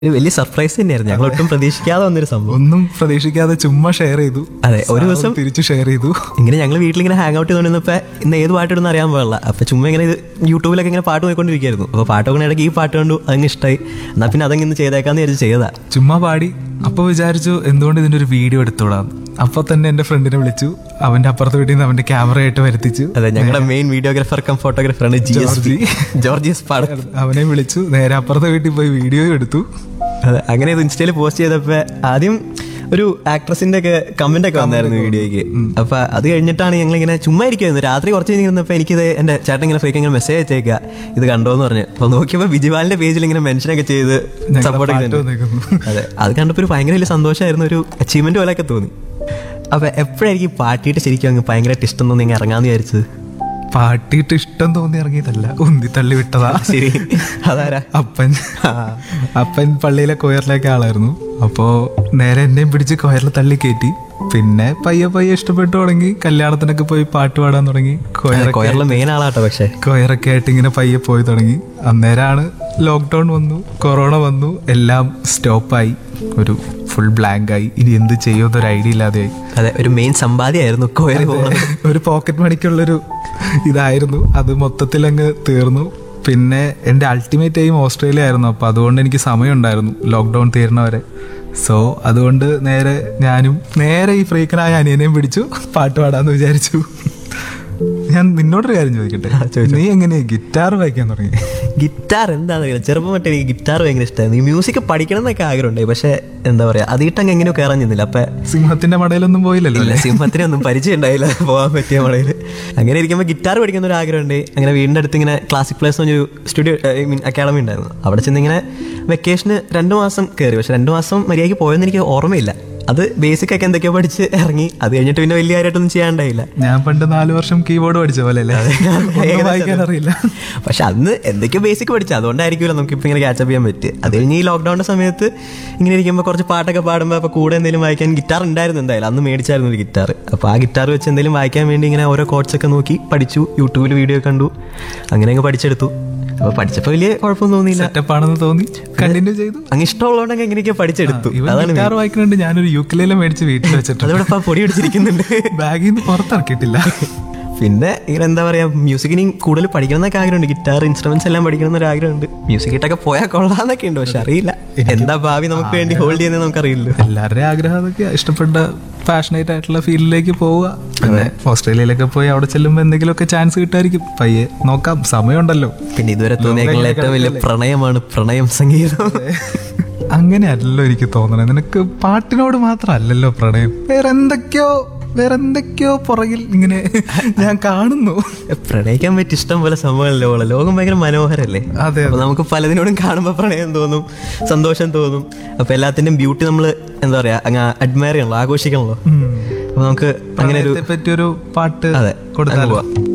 ഒരു വലിയ സർപ്രൈസ് തന്നെയായിരുന്നു ഞങ്ങൾ ഒട്ടും പ്രതീക്ഷിക്കാതെ വന്നൊരു സംഭവം ഒന്നും പ്രതീക്ഷിക്കാതെ ചുമ്മാ ഷെയർ ചെയ്തു അതെ, ഒരു സാറും ദിവസം- തിരിച്ചു ഷെയർ ചെയ്തു ഇങ്ങനെ ഞങ്ങൾ വീട്ടിലിങ്ങനെ ഹാങ് ഔട്ട് ചെയ്തുകൊണ്ടിരുന്നപ്പോൾ ഇന്ന് ഏത് പാട്ടിടുന്ന അറിയാൻ പാടില്ല അപ്പോൾ ചുമ്മാ ഇങ്ങനെ ഇത് യൂട്യൂബിലൊക്കെ ഇങ്ങനെ പാട്ട് നോക്കിക്കൊണ്ടിരിക്കുകയായിരുന്നു അപ്പോൾ പാട്ട് നോക്കുന്ന ഇടയ്ക്ക് ഈ പാട്ട് കണ്ടു അതങ്ങ് ഇഷ്ടമായി എന്നാൽ പിന്നെ അതങ്ങ് ഇന്ന് ചെയ്തേക്കാന്ന് വിചാരിച്ച് ചെയ്തതാ ചുമ്മാ പാടി അപ്പൊ വിചാരിച്ചു എന്തുകൊണ്ട് ഇതിന്റെ ഒരു വീഡിയോ എടുത്തുവിടാം അപ്പൊ തന്നെ എന്റെ ഫ്രണ്ടിനെ വിളിച്ചു അവന്റെ അപ്പുറത്തെ വീട്ടിൽ നിന്ന് അവന്റെ ക്യാമറ ആയിട്ട് വരുത്തിച്ചു അതെ ഞങ്ങളുടെ മെയിൻ വീഡിയോഗ്രാഫർ കം ഫോട്ടോഗ്രാഫറാണ് ജി എസ് പി ജോർജിയസ് പാട അവനെ വിളിച്ചു നേരെ അപ്പുറത്തെ വീട്ടിൽ പോയി വീഡിയോ എടുത്തു അതെ അങ്ങനെ ഇത് ഇൻസ്റ്റയിൽ പോസ്റ്റ് ചെയ്തപ്പോൾ ആദ്യം ഒരു ആക്ട്രസിന്റെ ഒക്കെ കമന്റ് ഒക്കെ വന്നായിരുന്നു വീഡിയോയ്ക്ക് അപ്പൊ അത് കഴിഞ്ഞിട്ടാണ് ഞങ്ങൾ ഇങ്ങനെ ചുമ്മാ ഇരിക്കുമായിരുന്നു രാത്രി കുറച്ച് കഴിഞ്ഞ് ഇരുന്നപ്പോൾ എനിക്കിത് എന്റെ ചേട്ടൻ ഇങ്ങനെ ഫ്രീക്ക് ഇങ്ങനെ മെസ്സേജ് അയച്ചേക്കുക ഇത് കണ്ടോന്ന് പറഞ്ഞു അപ്പൊ നോക്കിയപ്പോൾ ബിജിവാലിന്റെ പേജിൽ ഇങ്ങനെ മെൻഷൻ ഒക്കെ ചെയ്ത് ഞങ്ങളുടെ സപ്പോർട്ട് പാട്ട് ചെയ്യുന്നുണ്ട് വന്നേക്കുന്നു. അതെ അത് കണ്ടപ്പോൾ ഒരു ഭയങ്കര വലിയ സന്തോഷമായിരുന്നു ഒരു അച്ചീവ്മെന്റ് പോലെയൊക്കെ തോന്നി അപ്പൊ എപ്പോഴായിരിക്കും പാട്ടിയിട്ട് ശരിക്കും അങ്ങ് ഭയങ്കരമായിട്ട് ഇഷ്ടം തോന്നി ഇങ്ങനെ ഇറങ്ങാന്ന് വിചാരിച്ചത് പാട്ടിയിട്ട് ഇഷ്ടം തോന്നി ഇറങ്ങിയതല്ല ഉന്തി തള്ളി വിട്ടതാ ശരി അതാരാ അപ്പൻ ആ. അപ്പൻ പള്ളിയിലെ കൊയറിലേക്ക് ആളായിരുന്നു അപ്പോ നേരെ എന്നെയും പിടിച്ച് കൊയറിൽ തള്ളി കയറ്റി പിന്നെ പയ്യെ പയ്യെ ഇഷ്ടപ്പെട്ടു തുടങ്ങി കല്യാണത്തിനൊക്കെ പോയി പാട്ട് പാടാൻ തുടങ്ങി കൊയറൊക്കെ കൊയറിലെ മെയിൻ ആളാട്ടോ പക്ഷേ കൊയറൊക്കെ ആയിട്ട് ഇങ്ങനെ പയ്യെ പോയി തുടങ്ങി അന്നേരമാണ് ലോക്ക്ഡൗൺ വന്നു കൊറോണ വന്നു എല്ലാം സ്റ്റോപ്പായി ഒരു ഫുൾ ബ്ലാങ്ക് ആയി ഇനി എന്ത് ചെയ്യുമെന്നൊരു ഐഡിയ ഇല്ലാതെയായി അതെ ഒരു മെയിൻ സമ്പാദ്യമായിരുന്നു കൊയറി പോകുന്നത് ഒരു പോക്കറ്റ് മണിക്കുള്ളൊരു ഇതായിരുന്നു അത് മൊത്തത്തിൽ അങ്ങ് തീർന്നു പിന്നെ എൻ്റെ അൾട്ടിമേറ്റ് എയിം ഓസ്ട്രേലിയ ആയിരുന്നു അപ്പോൾ അതുകൊണ്ട് എനിക്ക് സമയമുണ്ടായിരുന്നു ലോക്ക്ഡൗൺ തീരണവരെ സോ അതുകൊണ്ട് നേരെ ഞാനും നേരെ ഈ ഫ്രീക്കനായ അനിയനെയും പിടിച്ചു പാട്ട് പാടാന്ന് വിചാരിച്ചു ഞാൻ നിന്നോടൊരു കാര്യം ചോദിക്കട്ടെ നീ എങ്ങനെയാ ഗിറ്റാർ വായിക്കാൻ തുടങ്ങി ഗിറ്റാർ എന്താണെന്ന് അറിയില്ല ചെറുപ്പം തൊട്ട് എനിക്ക് ഗിറ്റാർ ഭയങ്കര ഇഷ്ടമായിരുന്നു ഈ മ്യൂസിക് പഠിക്കണം എന്നൊക്കെ ആഗ്രഹമുണ്ടായി പക്ഷേ എന്താ പറയാ അതിട്ടങ്ങ് എങ്ങനെയോ കയറാൻ ചെന്നില്ല അപ്പൊ സിംഹത്തിന്റെ മടയിലൊന്നും പോയില്ലല്ലോ ഇല്ല സിംഹത്തിനെ ഒന്നും പരിചയം ഉണ്ടായില്ല പോകാൻ പറ്റിയ മടയിൽ അങ്ങനെ ഇരിക്കുമ്പോൾ ഗിറ്റാർ പഠിക്കുന്ന ഒരു ആഗ്രഹമുണ്ട് അങ്ങനെ വീടിൻ്റെ അടുത്ത് ഇങ്ങനെ ക്ലാസിക് പ്ലേസ് എന്നൊരു സ്റ്റുഡിയോ ഐ മീൻ അക്കാഡമി ഉണ്ടായിരുന്നു അവിടെ ചെന്ന് ഇങ്ങനെ വെക്കേഷന് രണ്ട് മാസം കയറി പക്ഷെ രണ്ട് മാസം മര്യാദയ്ക്ക് പോയെന്ന് എനിക്ക് ഓർമ്മയില്ല അത് ബേസിക് ഒക്കെ എന്തൊക്കെയോ പഠിച്ച് ഇറങ്ങി അത് കഴിഞ്ഞിട്ട് പിന്നെ വലിയ കാര്യമായിട്ടൊന്നും ചെയ്യാണ്ടായില്ല ഞാൻ പണ്ട് നാല് വർഷം കീബോർഡ് പഠിച്ച പോലെ അല്ലേ ഒന്നും വായിക്കാൻ അറിയില്ല പക്ഷെ അന്ന് എന്തൊക്കെയോ ബേസിക് പഠിച്ചു അതുകൊണ്ടായിരിക്കുമല്ലോ നമുക്ക് ഇപ്പം ഇങ്ങനെ ക്യാച്ചപ്പ് ചെയ്യാൻ പറ്റുക അത് കഴിഞ്ഞ് ഈ ലോക്ക്ഡൗണിന്റെ സമയത്ത് ഇങ്ങനെ ഇരിക്കുമ്പോൾ കുറച്ച് പാട്ടൊക്കെ പാടുമ്പോൾ അപ്പോൾ കൂടെ എന്തെങ്കിലും വായിക്കാൻ ഗിറ്റാർ ഉണ്ടായിരുന്നു എന്തായാലും അന്ന് മേടിച്ചായിരുന്നു ഒരു ഗിറ്റാർ അപ്പോൾ ആ ഗിറ്റാർ വെച്ച് എന്തെങ്കിലും വായിക്കാൻ വേണ്ടി ഇങ്ങനെ ഓരോ കോഡ്സ് ഒക്കെ നോക്കി പഠിച്ചു യൂട്യൂബിൽ വീഡിയോ കണ്ടു അങ്ങനെ അങ്ങ് പഠിച്ചെടുത്തു അപ്പോൾ പഠിച്ചപ്പോൾ വലിയ കുഴപ്പമൊന്നും തോന്നിയില്ല സെറ്റപ്പ് ആണെന്ന് തോന്നി കണ്ടിന്യൂ ചെയ്തു അങ്ങ് ഇഷ്ടമുള്ളതുകൊണ്ട് എങ്ങനെയൊക്കെ പഠിച്ചെടുത്തു ഇവൻ അതാണ് ഗിറ്റാർ വായിക്കുന്നുണ്ട് ഞാനൊരു യുക്കിലേലും മേടിച്ച് വീട്ടിൽ വെച്ചിട്ടുണ്ട് അതിവിടെ ഇപ്പം പൊടി പിടിച്ചിരിക്കുന്നുണ്ട് ബാഗിൽ നിന്ന് പുറത്തിറക്കിയിട്ടില്ല പിന്നെ ഇങ്ങനെ എന്താ പറയാ മ്യൂസിക്കിനി കൂടുതൽ പഠിക്കണം എന്നൊക്കെ ആഗ്രഹമുണ്ട് ഗിറ്റാർ ഇൻസ്ട്രുമെന്റ്സ് എല്ലാം പഠിക്കണം എന്നൊരു ആഗ്രഹമുണ്ട് മ്യൂസിക് ഇട്ടൊക്കെ പോയാൽ കൊള്ളാന്നൊക്കെ ഉണ്ട് പക്ഷെ അറിയില്ല എന്താ ഭാവി നമുക്ക് വേണ്ടി ഹോൾഡ് ചെയ്യുന്നത് നമുക്കറിയില്ലല്ലോ എല്ലാവരുടെയും ആഗ്രഹം അതൊക്കെ ഇഷ്ടപ്പെട്ട പാഷനേറ്റ് ആയിട്ടുള്ള ഫീൽഡിലേക്ക് പോവുക പിന്നെ ഓസ്ട്രേലിയയിലൊക്കെ പോയി അവിടെ ചെല്ലുമ്പോൾ എന്തെങ്കിലുമൊക്കെ ചാൻസ് കിട്ടുമായിരിക്കും പയ്യെ നോക്കാം സമയമുണ്ടല്ലോ പിന്നെ ഇതുവരെ തോന്നിയേക്കുള്ള ഏറ്റവും വലിയ പ്രണയമാണ് പ്രണയം സംഗീതം അങ്ങനെയല്ലല്ലോ എനിക്ക് തോന്നണത് നിനക്ക് പാട്ടിനോട് മാത്രമല്ലല്ലോ പ്രണയം വേറെ എന്തൊക്കെയോ വേറെ എന്തൊക്കെയോ പുറകിൽ ഇങ്ങനെ ഞാൻ കാണുന്നു പ്രണയിക്കാൻ പറ്റിയ ഇഷ്ടം പോലെ സംഭവമല്ലേ ഉള്ളത് ലോകം ഭയങ്കര മനോഹരല്ലേ അതെ അപ്പൊ നമുക്ക് പലതിനോടും കാണുമ്പോൾ പ്രണയം തോന്നും സന്തോഷം തോന്നും അപ്പൊ എല്ലാത്തിന്റെയും ബ്യൂട്ടി നമ്മൾ എന്താ പറയാ അങ്ങ് അഡ്മയർ ചെയ്യണല്ലോ ആഘോഷിക്കണല്ലോ അപ്പൊ നമുക്ക് അങ്ങനെ ഒരു പ്രണയത്തെ പറ്റിയൊരു പാട്ട് അതെ കൊടുത്താലോ അങ്ങ് പോവാം.